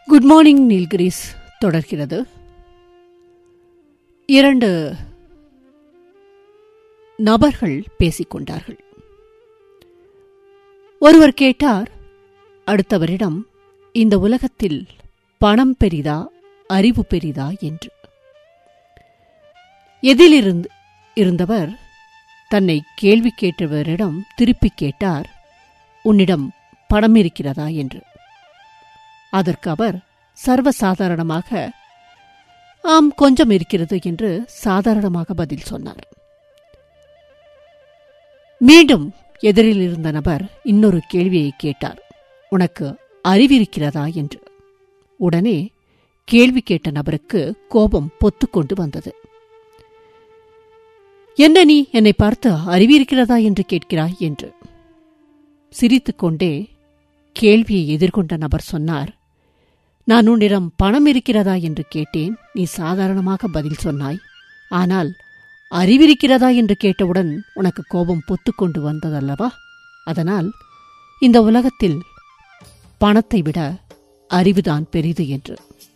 good morning Nilgiris தொடர்கிறது இரண்டு நபர்கள் பேசிக்கொண்டார்கள் ஒருவர் கேட்டார் அடுத்தவரிடம் இந்த உலகத்தில் பணம் பெரிதா அறிவு பெரிதா என்று எதிலிருந்து இருந்தவர் தன்னை கேள்வி கேட்டவரிடம் திருப்பிக் கேட்டார் உன்னிடம் பணம் இருக்கிறதா என்று அதற்கு அவர் சர்வசாதாரணமாக ஆம் கொஞ்சம் இருக்கிறது என்று சாதாரணமாக பதில் சொன்னார் மீண்டும் எதிரில் இருந்த நபர் இன்னொரு கேள்வியை கேட்டார் உனக்கு அறிவிருக்கிறதா என்று உடனே கேள்வி கேட்ட நபருக்கு கோபம் பொத்துக்கொண்டு வந்தது என்ன நீ என்னை பார்த்து அறிவிருக்கிறதா என்று கேட்கிறாய் என்று சிரித்துக்கொண்டே கேள்வியை எதிர்கொண்ட நபர் சொன்னார் நான் உன்னிடம் பணம் இருக்கிறதா என்று கேட்டேன் நீ சாதாரணமாக பதில் சொன்னாய் ஆனால் அறிவிருக்கிறதா என்று கேட்டவுடன் உனக்கு கோபம் பொத்துக்கொண்டு வந்ததல்லவா அதனால் இந்த உலகத்தில் பணத்தை விட அறிவுதான் பெரிது என்று